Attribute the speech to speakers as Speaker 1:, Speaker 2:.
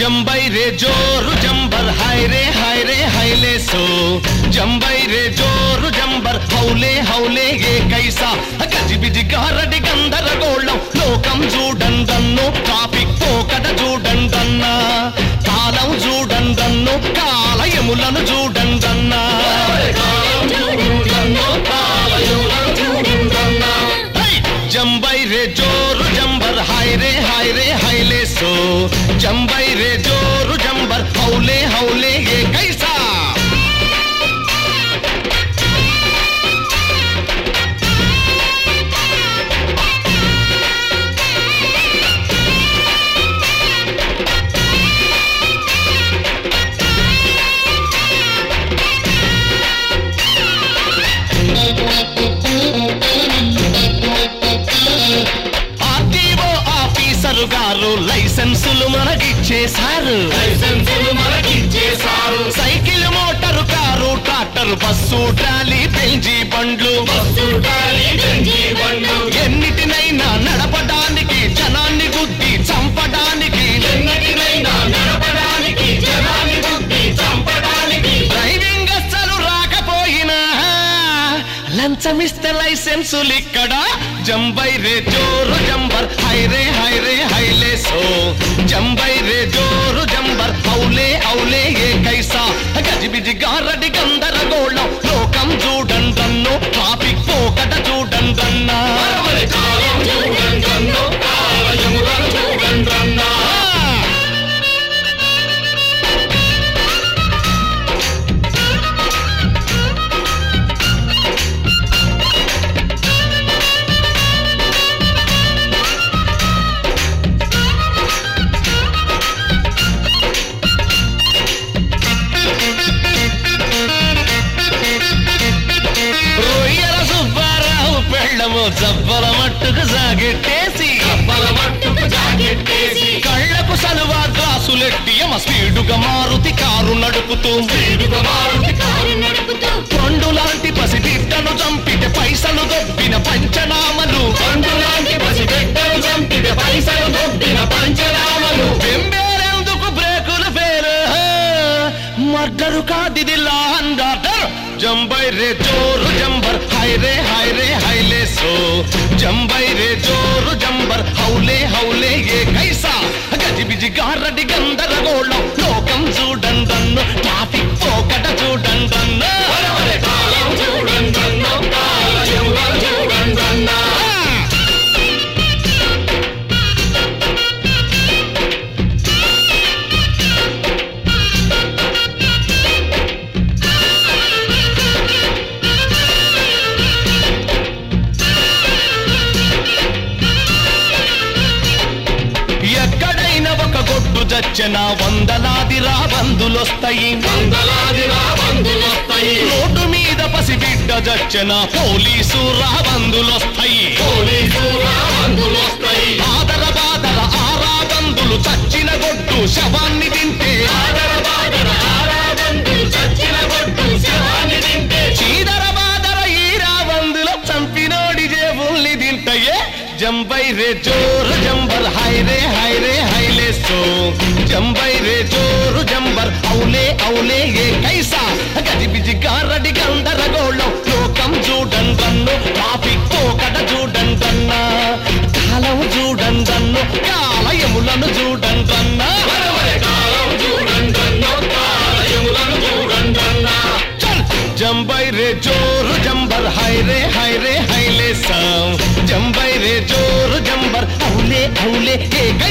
Speaker 1: जम्बई रे जोर जंबर हाय रे हाय रे हायले सो जंबई रे जोर जंबर హౌలే హౌలే ఏ కైసా గజిబిజి గారడి గందరగోళం లోకం చూడండన్ను ట్రాఫిక్ పోకడ చూడండన్నా కాలం చూడండన్ను కాలయములను చూడండన్నా హై! జంబై రే జోరు జంబర్ హాయ్ రే హాయ్ రే హైలే సో జంబై రే జోరు జంబర్ హౌలే హౌలే ఏ కైసా ఆర్టీఓ ఆఫీసరు గారు లైసెన్సులు మనకిచ్చేశారు
Speaker 2: లైసెన్సులు మనకిచ్చేశారు
Speaker 1: cycle motor car tractor bus trolley బెంజీ బండ్లు
Speaker 2: బస్సు ట్రాలీ బెంజీ బండ్లు
Speaker 1: ఎన్నిటినైనా నడపడానికి జనాన్ని గుద్ది చంపడానికి
Speaker 2: ఎన్నటినైనా నడపడానికి జనాన్ని బుద్ధి చంపడానికి
Speaker 1: డ్రైవింగ్ అస్సలు రాకపోయినా లంచమిస్తే లైసెన్సులు ఇక్కడ జంబై రే జోరు జంబర్ హై రే హై రే హైలే సో జంబై రే జోరు జంబర్ హౌలే హౌలే ఏ కైసా గజిబిజి గారడి గందరగోళం లోకం చూడండన్ను ట్రాఫిక్ పోకట చూడండన్నా
Speaker 2: మరి కాలం చూడండన్నో కాలయములను చూడండన్నా
Speaker 1: రొయ్యల సుబ్బారావు పెళ్ళము జబ్బల మట్టుకు సాగెట్టేసి
Speaker 2: కప్పల మట్టుకు జాకెట్టేసి
Speaker 1: కళ్ళకు సలువా గ్లాసులెట్టి యమ స్పీడుగా మారుతి కారు నడుపుతూ
Speaker 2: వీడుగా మారుతి కారు నడుపుతూ
Speaker 1: పండు లాంటి పసిబిడ్డను చంపితే పైసలు దొబ్బిన పంచనామలు
Speaker 2: పండులాంటి పసిబిడ్డలు చంపితే పైసలు దొబ్బిన పంచనామలు
Speaker 1: బెంబేరెందుకు బ్రేకులు ఫేరు మర్డరు కాదిది లాన్ డాటర్ జంబై రే జోరు జంబర్ హై రే హై రే హైలే సో జంబై రే జోరు జంబర్ హౌలే హౌలే ఏ కైసా గజిబిజి గారడి గందరగోళం లోకం చూడండన్ను ట్రాఫిక్ పోకట చూడండన్ను
Speaker 2: వరవరి కాలం చూడండన్నో కాలయములను చూడండన్నా
Speaker 1: ఎక్కడైనా ఒక గొడ్డు చచ్చిన వందలాది రాబందులొస్తాయి
Speaker 2: వందలాది రాబందులొస్తాయి
Speaker 1: రోడ్డు మీద పసిబిడ్డ చచ్చిన పోలీసు రాబందులొస్తాయి
Speaker 2: పోలీసు రాబందులొస్తాయి
Speaker 1: బాదర బాదర ఆ రాబందులు చచ్చిన గొడ్డు శవాన్ని తింటే
Speaker 2: ఆదర బాదర ఆరాబందులు చచ్చిన గొడ్డు శవాన్ని తింటే
Speaker 1: చీదర బాదర ఈ రాబందుల చంపినోడి జేబుల్ని తింటయే జంబై రే జోరు జంబర్ హై రే హై రే హైలే సో జంబై రే జోరు జంబర్ ఔలే ఔలే ఏ కైసా గజిబిజి గారడి గందరగోళం లోకం చూడండన్ను ట్రాఫిక్ పోకట చూడండన్నా కాలం చూడండన్ను కాలయములను చూడండన్నా
Speaker 2: వరవరి కాలం చూడండన్నో కాలయములను చూడండన్నా
Speaker 1: चल जंबई रे जोर जंबर हाय रे हाय रे हायले साम जंबई रे जोर जंबर औले औले एक